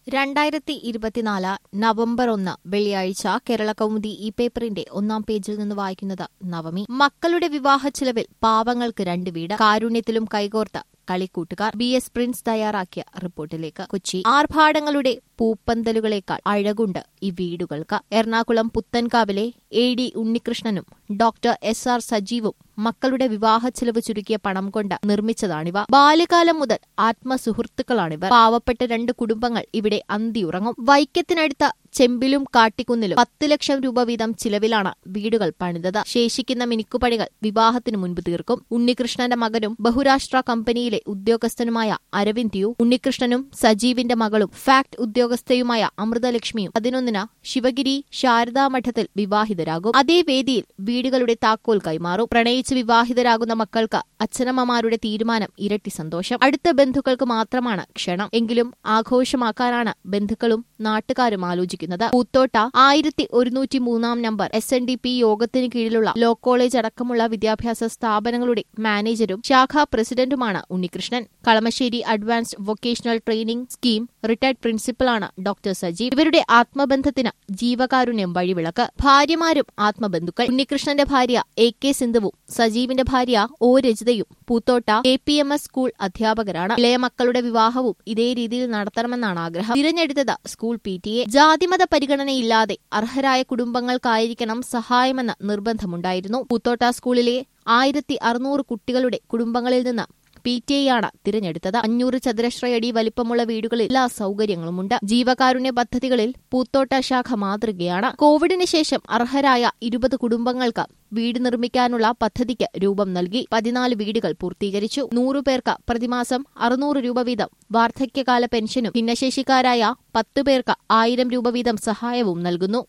രണ്ടായിരത്തി ഇരുപത്തിനാല് നവംബർ ഒന്ന് വെള്ളിയാഴ്ച കേരള കൗമുദി ഈ പേപ്പറിന്റെ ഒന്നാം പേജിൽ നിന്ന് വായിക്കുന്നത് നവമി മക്കളുടെ വിവാഹ ചിലവിൽ പാവങ്ങൾക്ക് രണ്ട് വീട് കാരുണ്യത്തിലും കൈകോർത്ത കളിക്കൂട്ടുകാർ ബി എസ് പ്രിൻസ് തയ്യാറാക്കിയ റിപ്പോർട്ടിലേക്ക് കൊച്ചി ആർഭാടങ്ങളുടെ പൂപ്പന്തലുകളേക്കാൾ അഴകുണ്ട് ഈ വീടുകൾക്ക് എറണാകുളം പുത്തൻകാവിലെ എ ഡി ഉണ്ണികൃഷ്ണനും ഡോക്ടർ എസ് ആർ സജീവും മക്കളുടെ വിവാഹ ചിലവ് ചുരുക്കിയ പണം കൊണ്ട് നിർമ്മിച്ചതാണിവ ബാല്യകാലം മുതൽ ആത്മസുഹൃത്തുക്കളാണിവർ പാവപ്പെട്ട രണ്ട് കുടുംബങ്ങൾ ഇവിടെ അന്തിയുറങ്ങും വൈക്കത്തിനടുത്ത ചെമ്പിലും കാട്ടിക്കുന്നിലും പത്ത് ലക്ഷം രൂപ വീതം ചിലവിലാണ് വീടുകൾ പണിതത് ശേഷിക്കുന്ന മിനുക്കുപണികൾ വിവാഹത്തിനു മുൻപ് തീർക്കും ഉണ്ണികൃഷ്ണന്റെ മകനും ബഹുരാഷ്ട്ര കമ്പനിയിലെ ഉദ്യോഗസ്ഥനുമായ അരവിന്ദ് യു ഉണ്ണികൃഷ്ണനും സജീവിന്റെ മകളും ഫാക്ട് ഉദ്യോഗസ്ഥയുമായ അമൃതലക്ഷ്മിയും പതിനൊന്നിന് ശിവഗിരി ശാരദാമഠത്തിൽ വിവാഹിതരാകും അതേ വേദിയിൽ വീടുകളുടെ താക്കോൽ കൈമാറും പ്രണയിച്ച് വിവാഹിതരാകുന്ന മക്കൾക്ക് അച്ഛനമ്മമാരുടെ തീരുമാനം ഇരട്ടി സന്തോഷം അടുത്ത ബന്ധുക്കൾക്ക് മാത്രമാണ് ക്ഷണം എങ്കിലും ആഘോഷമാക്കാനാണ് ബന്ധുക്കളും നാട്ടുകാരും ആലോചിക്കുന്നത് പൂത്തോട്ട ആയിരത്തി ഒരുന്നൂറ്റി മൂന്നാം number S N D P യോഗത്തിന് കീഴിലുള്ള ലോ കോളേജ് അടക്കമുള്ള വിദ്യാഭ്യാസ സ്ഥാപനങ്ങളുടെ മാനേജരും ശാഖാ പ്രസിഡന്റുമാണ് Unnikrishnan Kalamassery advanced vocational training scheme retired പ്രിൻസിപ്പലാണ് ഡോക്ടർ സജീവ് ഇവരുടെ ആത്മബന്ധത്തിന് ജീവകാരുണ്യം വഴിവിളക്ക് ഭാര്യമാരും ആത്മബന്ധുക്കൾ ഉണ്ണികൃഷ്ണന്റെ ഭാര്യ എ കെ സിന്ധുവും സജീവിന്റെ ഭാര്യ ഒ രജിതയും Poothotta A P M S school അധ്യാപകരാണ് ഇളയ മക്കളുടെ വിവാഹവും ഇതേ രീതിയിൽ നടത്തണമെന്നാണ് ആഗ്രഹം തിരഞ്ഞെടുത്തത് സ്കൂൾ പി ടി എ ജാതിമത പരിഗണനയില്ലാതെ അർഹരായ കുടുംബങ്ങൾക്കായിരിക്കണം സഹായമെന്ന നിർബന്ധമുണ്ടായിരുന്നു പൂത്തോട്ട സ്കൂളിലെ ആയിരത്തി അറുന്നൂറ് കുട്ടികളുടെ കുടുംബങ്ങളിൽ നിന്ന് പി ടി ഐയാണ് തിരഞ്ഞെടുത്തത് അഞ്ഞൂറ് ചതുരശ്രയടി വലിപ്പമുള്ള വീടുകളിൽ എല്ലാ സൗകര്യങ്ങളുമുണ്ട് ജീവകാരുണ്യ പദ്ധതികളിൽ പൂത്തോട്ട ശാഖ മാതൃകയാണ് കോവിഡിന് ശേഷം അർഹരായ ഇരുപത് കുടുംബങ്ങൾക്ക് വീട് നിർമ്മിക്കാനുള്ള പദ്ധതിക്ക് രൂപം നൽകി പതിനാല് വീടുകൾ പൂർത്തീകരിച്ചു നൂറു പേർക്ക് പ്രതിമാസം അറുന്നൂറ് രൂപ വീതം വാർദ്ധക്യകാല പെൻഷനും ഭിന്നശേഷിക്കാരായ പത്തു പേർക്ക് ആയിരം രൂപ വീതം സഹായവും നൽകുന്നു